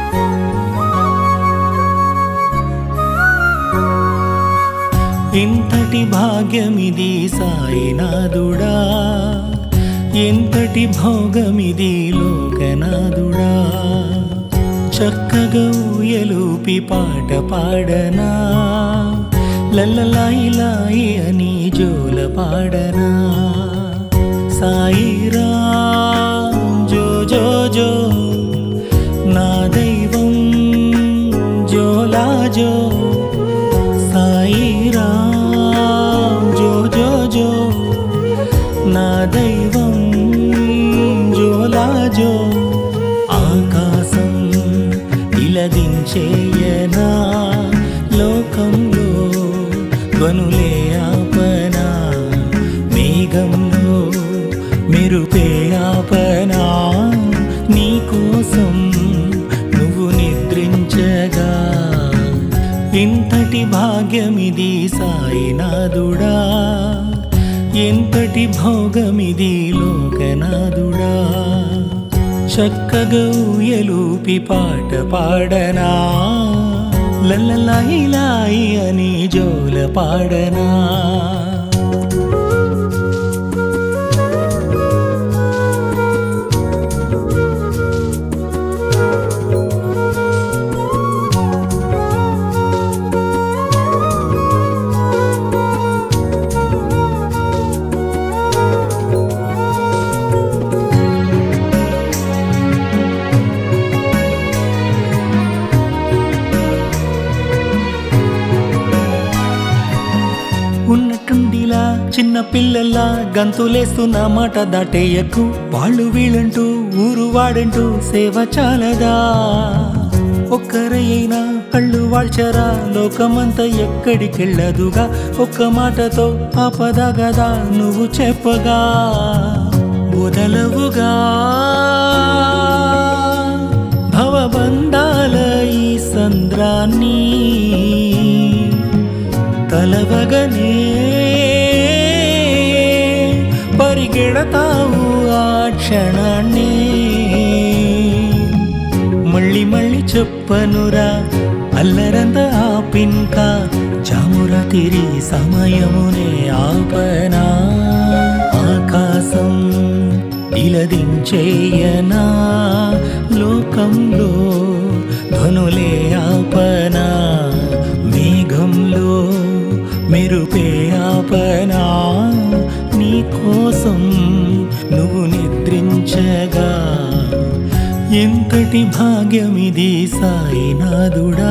ఎంతటి భాగ్యమిది సాయినాథుడా ఎంతటి భోగమిది లోకనాథుడా చక్కగా ఊయలూపి పాట పాడనా లల్లలాయి లాయి అని జోల పాడనా సాయిరా జో జో జో నా దైవం జోలా జో సాయిరా జో జో జో నా దైవం జోలా జో ఆకాశం ఇలదించేయనా లోకంలో ధ్వనులే ఆపనా మేఘంలో మెరుపే ఆపనా నీకోసం నువ్వు నిద్రించగా ఎంతటి భాగ్యమిది సాయినాథుడా ఎంతటి భోగమిది లోకనాథుడా చక్కగా ఊయలూపి పాట పాడనా లల్లలాయి లాయి అని జోల పాడనా ఉన్నట్టుండిలా చిన్న పిల్లల్లా గంతులేస్తున్న మాట దాటేయకు వాళ్ళు వీళ్ళంటూ ఊరు వాడంటూ సేవ చాలదా ఒక్కరైనా కళ్ళు వాల్చరా లోకమంతా ఎక్కడికెళ్ళదుగా ఒక్క మాటతో ఆపద గదా నువ్వు చెప్పగా మొదలవుగా భవబంధాల ఈ సంద్రాన్ని కలవగనే పరిగెడతావు ఆ క్షణాన్ని మళ్ళీ మళ్ళీ చెప్పనురా అల్లరంత ఆపింక చాముర తిరి సమయమునే ఆపనా ఆకాశం ఇలదించేయనా లోకంలో ధ్వనులే ఆపనా మేఘంలో మెరుపే ఆపనా నీకోసం నువ్వు నిద్రించగా ఎంతటి భాగ్యమిది సాయినాథుడా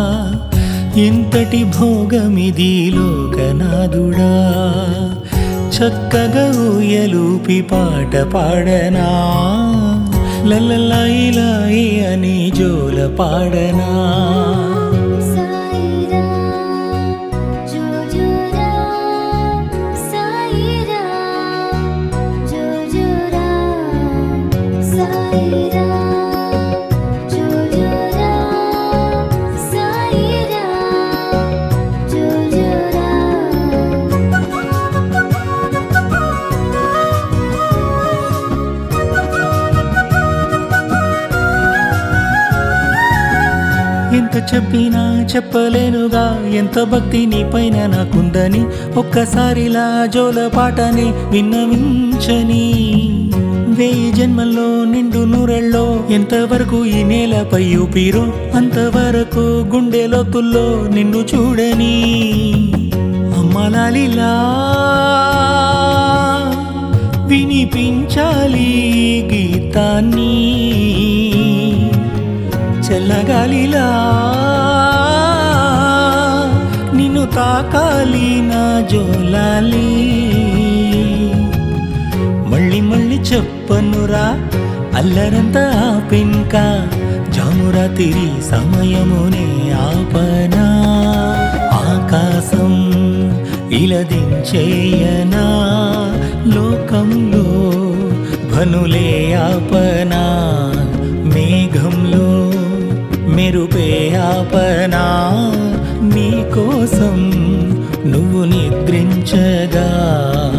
ఎంతటి భోగమిది లోకనాథుడా చక్కగా ఊయలూపి పాట పాడనా లల్లలాయి లాయి అని జోల పాడనా సాయిరా జోజోరా సాయిరా జోజోరా సాయిరా జోజోరా సాయిరా ఎంత చెప్పినా చెప్పలేనుగా ఎంత భక్తి నీ పైన నాకుందని ఒక్కసారిలా జోల పాటని విన్నవించని వెయ్యి జన్మల్లో నిండు నూరెళ్ళో ఎంతవరకు ఈ నేలపై ఊపిరో అంతవరకు గుండె లోతుల్లో నిన్ను చూడని అమ్మలాలిలా వినిపించాలి ఈ గీతాన్ని చల్లగాలిలా నిన్ను తాకాలి నా జోలాలి మళ్ళీ మళ్ళీ చెప్పనురా అల్లరంతా ఆపింక జామురా తిరి సమయమునే ఆపనా ఆకాశం ఇలదించేయనా లోకంలో భనులే ఆపనా మేఘంలో మెరుపే ఆపనా నీకోసం నువ్వు నిద్రించగా